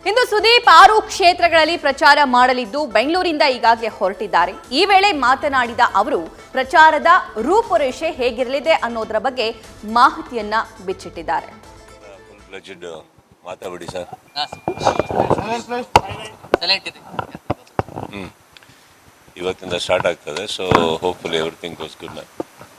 ಇಂದು ಸುದೀಪ್ ಆರು ಕ್ಷೇತ್ರಗಳಲ್ಲಿ ಪ್ರಚಾರ ಮಾಡಲಿದ್ದು ಬೆಂಗಳೂರಿಂದ ಈಗಾಗಲೇ ಹೊರಟಿದ್ದಾರೆ ಈ ವೇಳೆ ಮಾತನಾಡಿದ ಅವರು ಪ್ರಚಾರದ ರೂಪುರೇಷೆ ಹೇಗಿರಲಿದೆ ಅನ್ನೋದರ ಬಗ್ಗೆ ಮಾಹಿತಿಯನ್ನ ಬಿಚ್ಚಿಟ್ಟಿದ್ದಾರೆ ಫುಲ್ ಫ್ಲೆಜ್ಡ್ ಮಾತಾಡಿ ಸರ್ ಸೈಲೆಂಟ್ ಇದೆ ಹ್ಞೂ ಇವತ್ತಿಂದ ಸ್ಟಾರ್ಟ್ ಆಗ್ತದೆ so hopefully everything goes good ma'am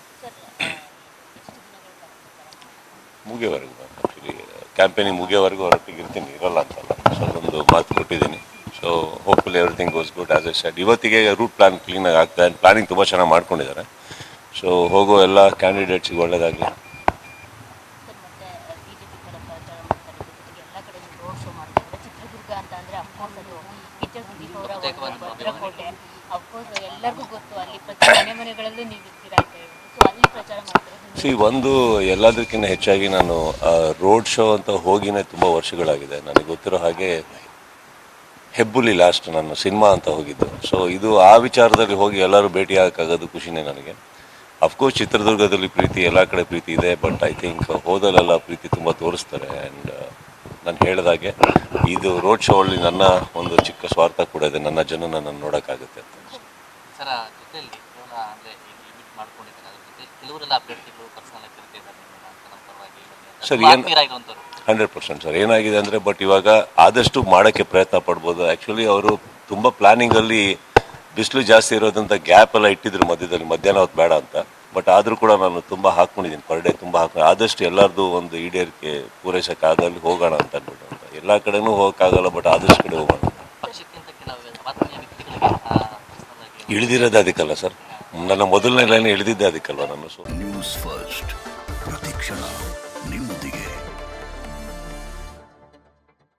ಮುಗಿಯೋವರೆಗೂ ಮ್ಯಾಮ್ ಆ್ಯಕ್ಚುಲಿ ಕ್ಯಾಂಪೇನಿಂಗ್ ಮುಗಿಯೋವರೆಗೂ ಹೊರಟಿಗೆ ಇರ್ತೀನಿ ಇರಲ್ಲ ಅಂತಲ್ಲ ಸೊ ಅದೊಂದು ಮಾತು ಕೊಟ್ಟಿದ್ದೀನಿ so hopefully everything goes good as a set ಇವತ್ತಿಗೆ ರೂಟ್ ಪ್ಲಾನ್ ಕ್ಲೀನಾಗಿ ಆಗ್ತಾ ಪ್ಲಾನಿಂಗ್ ತುಂಬ ಚೆನ್ನಾಗಿ ಮಾಡ್ಕೊಂಡಿದ್ದಾರೆ ಸೊ ಹೋಗೋ ಎಲ್ಲ ಕ್ಯಾಂಡಿಡೇಟ್ಸಿಗೆ ಒಳ್ಳೇದಾಗಲಿ ಸರ್ ಮತ್ತೆ ಬಿಜೆಪಿ ಕಡೆ ಪ್ರಚಾರ ಮಾಡ್ತಾರೆ ಜೊತೆಗೆ ಎಲ್ಲ ಕಡೆ ರೋಡ್ ಶೋ ಮಾಡ್ತಾರೆ ಚಿತ್ರದುರ್ಗ ಅಂತ ಅಂದ್ರೆ ಅಫ್ಕೋರ್ಸ್ ಅದು ಕಿಚ್ಚ ಸುದೀಪ್ ಅವರ ಒಂದು ಭದ್ರಕೋಟೆ ಅಫ್ಕೋರ್ಸ್ ಎಲ್ಲರಿಗೂ ಗೊತ್ತು ಅಲ್ಲಿ ಪ್ರತಿ ಮನೆ ಮನೆಗಳಲ್ಲೂ ನೀವು ಇರ್ತೀರಾ ಅಂತ ಹೇಳಿ ಸೊ ಅಲ್ಲಿ ಪ್ರಚಾರ ಮಾಡ್ತಾರೆ ಸಿ ಒಂದು ಎಲ್ಲದಕ್ಕಿಂತ ಹೆಚ್ಚಾಗಿ ನಾನು ರೋಡ್ ಶೋ ಅಂತ ಹೋಗಿನೇ ತುಂಬ ವರ್ಷಗಳಾಗಿದೆ ನನಗೆ ಗೊತ್ತಿರೋ ಹಾಗೆ ಹೆಬ್ಬುಲಿ ಲಾಸ್ಟ್ ನಾನು ಸಿನಿಮಾ ಅಂತ ಹೋಗಿದ್ದು ಸೊ ಇದು ಆ ವಿಚಾರದಲ್ಲಿ ಹೋಗಿ ಎಲ್ಲರೂ ಭೇಟಿ ಆಗಕ್ಕಾಗೋದು ಖುಷಿನೇ ನನಗೆ ಅಫ್ಕೋರ್ಸ್ ಚಿತ್ರದುರ್ಗದಲ್ಲಿ ಪ್ರೀತಿ ಎಲ್ಲ ಕಡೆ ಪ್ರೀತಿ ಇದೆ ಬಟ್ ಐ ಥಿಂಕ್ ಹೋದಲ್ಲೆಲ್ಲ ಪ್ರೀತಿ ತುಂಬ ತೋರಿಸ್ತಾರೆ ಆ್ಯಂಡ್ ನಾನು ಹೇಳಿದಾಗೆ ಇದು ರೋಡ್ ಶೋ ಅಲ್ಲಿ ನನ್ನ ಒಂದು ಚಿಕ್ಕ ಸ್ವಾರ್ಥ ಕೂಡ ಇದೆ ನನ್ನ ಜನ ನನ್ನನ್ನು ನೋಡೋಕ್ಕಾಗುತ್ತೆ ಅಂತ ಸರ್ ಜೊತೆಯಲ್ಲಿ ಕೇವಲ ಅಂದರೆ ಲಿಮಿಟ್ ಮಾಡ್ಕೊಂಡಿದ್ದಾರೆ ಅದ್ರ ಜೊತೆ ಕೆಲವರೆಲ್ಲ ಅಭ್ಯರ್ಥಿಗಳು ಪರ್ಸನಲ್ ಆಗಿ ಕರಿತಿದ್ದಾರೆ ನಿಮ್ಮನ್ನ ಅಂತ ನಮ್ಮ ಪರವಾಗಿ ಸರ್, ತುಂಬ ಏನ್- ಆತ್ಮೀಯರಾಗಿರುವಂಥವ್ರು ಹಂಡ್ರೆಡ್ ಪರ್ಸೆಂಟ್ ಸರ್ ಏನಾಗಿದೆ ಅಂದರೆ ಬಟ್ ಇವಾಗ ಆದಷ್ಟು ಮಾಡೋಕ್ಕೆ ಪ್ರಯತ್ನ ಪಡ್ಬೋದು ಆ್ಯಕ್ಚುಲಿ ಅವರು ತುಂಬ ಪ್ಲ್ಯಾನಿಂಗಲ್ಲಿ ಬಿಸಿಲು ಜಾಸ್ತಿ ಇರೋದಂತ ಗ್ಯಾಪ್ ಎಲ್ಲ ಇಟ್ಟಿದ್ರು ಮಧ್ಯದಲ್ಲಿ ಮಧ್ಯಾಹ್ನ ಹೊತ್ತು ಬೇಡ ಅಂತ ಬಟ್ ಆದರೂ ಕೂಡ ನಾನು ತುಂಬ ಹಾಕ್ಕೊಂಡಿದ್ದೀನಿ ಪರ್ ಡೇ ತುಂಬ ಹಾಕೊಂಡು ಆದಷ್ಟು ಎಲ್ಲರದು ಒಂದು ಈಡೇರಿಕೆ ಪೂರೈಸೋಕ್ಕಾಗಲ್ಲಿ ಹೋಗೋಣ ಅಂತ ಅಂದ್ಬಿಟ್ಟು ಅಂತ ಎಲ್ಲ ಕಡೆನೂ ಹೋಗೋಕ್ಕಾಗಲ್ಲ ಬಟ್ ಆದಷ್ಟು ಕಡೆ ಹೋಗೋಣ ಪಕ್ಷಕ್ಕಿಂತ ಕೆಲವು ಆತ್ಮೀಯ ವ್ಯಕ್ತಿಗಳಿಗೆ ಪರ್ಸನಲ್ ಆಗಿ ಇಳಿದಿರೋದು ಅದಕ್ಕಲ್ಲ ಸರ್ ನನ್ನ ಮೊದಲನೇ ಲೈನ್ ಇಳಿದಿದ್ದೆ ಅದಕ್ಕಲ್ಲ